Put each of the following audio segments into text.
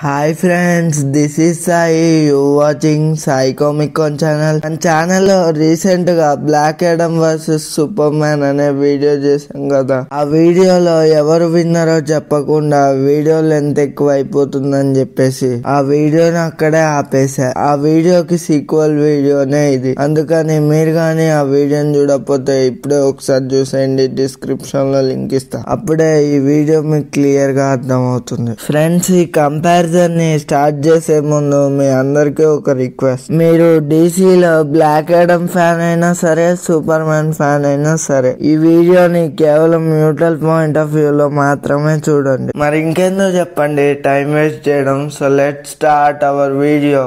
hi friends this is Sai you watching Sai comic con channel మన ఛానల్లో recent గా Black Adam versus Superman అనే video చేసాం కదా ఆ వీడియోలో ఎవరు విన్నారో చెప్పకుండా వీడియో లెంత్ ఎక్కువ అయిపోతుందని చెప్పేసి ఆ వీడియోని అక్కడే ఆపేసా ఆ వీడియోకి సీక్వల్ వీడియోనే ఇది అందుకని మీరు కానీ ఆ వీడియోని చూడకపోతే ఇప్పుడే ఒకసారి చూసేయండి డిస్క్రిప్షన్ లో లింక్ ఇస్తా అప్పుడే ఈ వీడియో మీకు క్లియర్ గా అర్థమవుతుంది ఫ్రెండ్స్ ఈ కంపారిజన్ ని స్టార్ట్ చేసే ముందు మీ అందరికీ ఒక రిక్వెస్ట్ మీరు డీసీలో బ్లాక్ ఆడమ్ ఫ్యాన్ అయినా సరే సూపర్ మ్యాన్ ఫ్యాన్ అయినా సరే ఈ వీడియోని కేవలం న్యూట్రల్ పాయింట్ ఆఫ్ వ్యూ లో మాత్రమే చూడండి మరి ఇంకెందుకు చెప్పండి టైం వేస్ట్ చేయడం so let start our video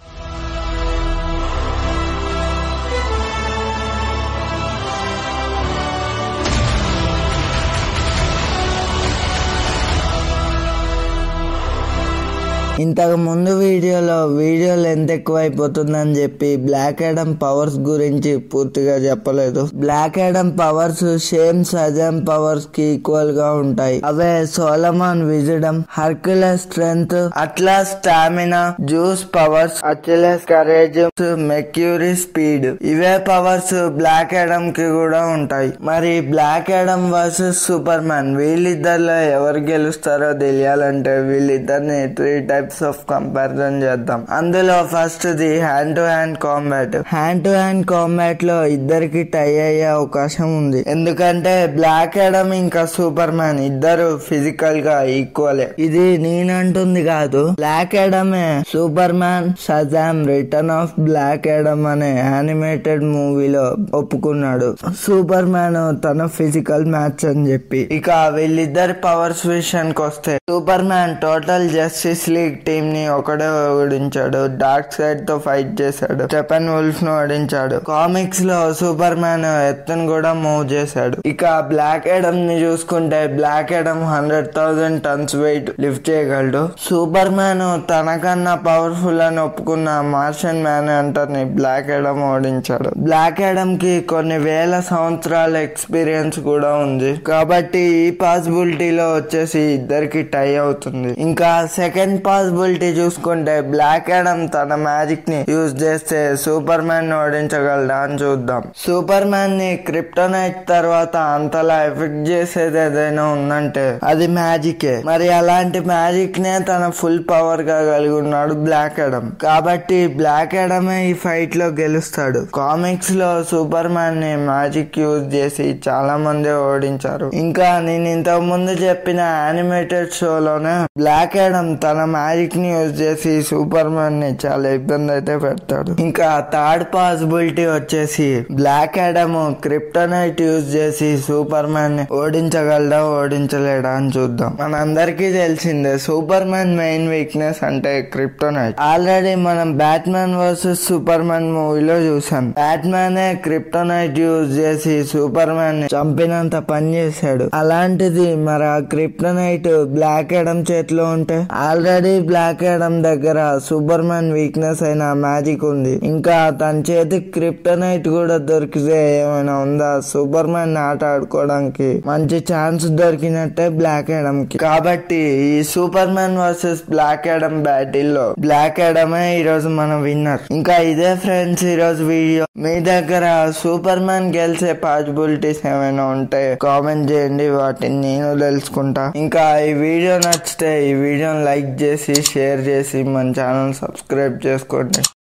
ఇంతకు ముందు వీడియోలో వీడియో లెంత్ ఎక్కువ అయిపోతుందని చెప్పి బ్లాక్ ఆడమ్ పవర్స్ గురించి పూర్తిగా చెప్పలేదు Black Adam powers same Shazam powers కి ఈక్వల్ గా ఉంటాయి అవే Solomon wisdom Hercules strength Atlas stamina Zeus powers Achilles courage Mercury speed ఇవే పవర్స్ బ్లాక్ ఆడమ్ కి కూడా ఉంటాయి మరి Black Adam versus Superman వీళ్ళిద్దరిలో ఎవరు గెలుస్తారో తెలియాలంటే వీళ్ళిద్దరిని త్రీ టైప్స్ ఆఫ్ కంపారిజన్ చేద్దాం అందులో first the hand to hand combat hand to hand combat లో ఇద్దరికి టై అయ్యే అవకాశం ఉంది ఎందుకంటే బ్లాక్ ఆడమ్ ఇంకా సూపర్ మ్యాన్ ఇద్దరు ఫిజికల్ గా ఈక్వలే ఇది నేనంటుంది కాదు బ్లాక్ ఆడమే Superman Shazam return of Black Adam అనే యానిమేటెడ్ మూవీలో ఒప్పుకున్నాడు సూపర్ మ్యాన్ తన ఫిజికల్ మ్యాచ్ అని చెప్పి ఇక వీళ్ళిద్దరి పవర్స్ విషయానికి వస్తే Superman total justice league team ని ఒకడే ఓడించాడు డార్క్ సైడ్ తో ఫైట్ చేశాడు స్టెపన్ వుల్ఫ్ ను ఓడించాడు కామిక్స్ లో సూపర్ మ్యాన్ ఎత్తును కూడా మూవ్ చేశాడు ఇక బ్లాక్ ఎడమ్ ని చూసుకుంటే Black Adam hundred thousand tons weight lift చేయగలడు సూపర్ మ్యాన్ తనకన్నా పవర్ఫుల్ అని ఒప్పుకున్న మార్షన్ మ్యాన్ అంటర్ ని బ్లాక్ ఎడమ్ ఓడించాడు బ్లాక్ ఎడమ్ కి కొన్ని వేల సంవత్సరాల ఎక్స్పీరియన్స్ కూడా ఉంది కాబట్టి ఈ పాసిబిలిటీలో వచ్చేసి ఇద్దరికి టై అవుతుంది ఇంకా సెకండ్ పాసిబిలిటీ చూసుకుంటే బ్లాక్ ఆడమ్ తన మ్యాజిక్ ని యూజ్ చేస్తే సూపర్ మ్యాన్ ని ఓడించగలడా అని చూద్దాం సూపర్ మ్యాన్ ని క్రిప్టోనైట్ తర్వాత అంతలా ఎఫెక్ట్ చేసేది ఏదైనా ఉందంటే అది మ్యాజికే మరి అలాంటి మ్యాజిక్ నే తన ఫుల్ పవర్ గా కలిగి ఉన్నాడు బ్లాక్ ఆడమ్ కాబట్టి బ్లాక్ ఆడమే ఈ ఫైట్ లో గెలుస్తాడు కామిక్స్ లో సూపర్ మ్యాన్ ని మ్యాజిక్ యూజ్ చేసి చాలా మంది ఓడించారు ఇంకా నేను ఇంతకు ముందు చెప్పిన యానిమేటెడ్ షోలోనే బ్లాక్ ఆడమ్ తన మ్యాజిక్ ని యూజ్ చేసి సూపర్ మ్యాన్ ని చాలా ఇబ్బంది అయితే పెడతాడు ఇంకా థర్డ్ పాసిబిలిటీ వచ్చేసి బ్లాక్ ఆడమ్ క్రిప్టోనైట్ యూజ్ చేసి సూపర్ మ్యాన్ ని ఓడించగలడా ఓడించలేడా అని చూద్దాం మనందరికీ తెలిసిందే సూపర్ మ్యాన్ మెయిన్ వీక్నెస్ అంటే క్రిప్టోనైట్ ఆల్రెడీ మనం Batman versus Superman మూవీలో చూసాం బ్యాట్ మ్యానే క్రిప్టోనైట్ యూజ్ చేసి సూపర్ మ్యాన్ ని చంపినంత పని చేశాడు అలాంటిది మరి ఆ క్రిప్టోనైట్ బ్లాక్ ఆడమ్ చేతిలో ఉంటే ఆల్రెడీ బ్లాక్ ఆడమ్ దగ్గర సూపర్ మ్యాన్ వీక్నెస్ అయిన మ్యాజిక్ ఉంది ఇంకా తన చేతి క్రిప్టోనైట్ కూడా దొరికితే ఏమైనా ఉందా సూపర్ మ్యాన్ ఆట ఆడుకోవడానికి మంచి ఛాన్స్ దొరికినట్టే బ్లాక్ ఆడమ్ కి కాబట్టి ఈ Superman versus Black Adam battle లో బ్లాక్ ఆడమే ఈ రోజు మన విన్నర్ ఇంకా ఇదే ఫ్రెండ్స్ ఈ రోజు వీడియో మీ దగ్గర సూపర్ మ్యాన్ గెలిచే పాసిబిలిటీస్ ఏమైనా ఉంటే కామెంట్ చేయండి వాటిని నేను తెలుసుకుంటా ఇంకా ఈ వీడియో నచ్చితే ఈ వీడియోని లైక్ చేసి షేర్ చేసి మన ఛానల్ సబ్స్క్రైబ్ చేసుకోండి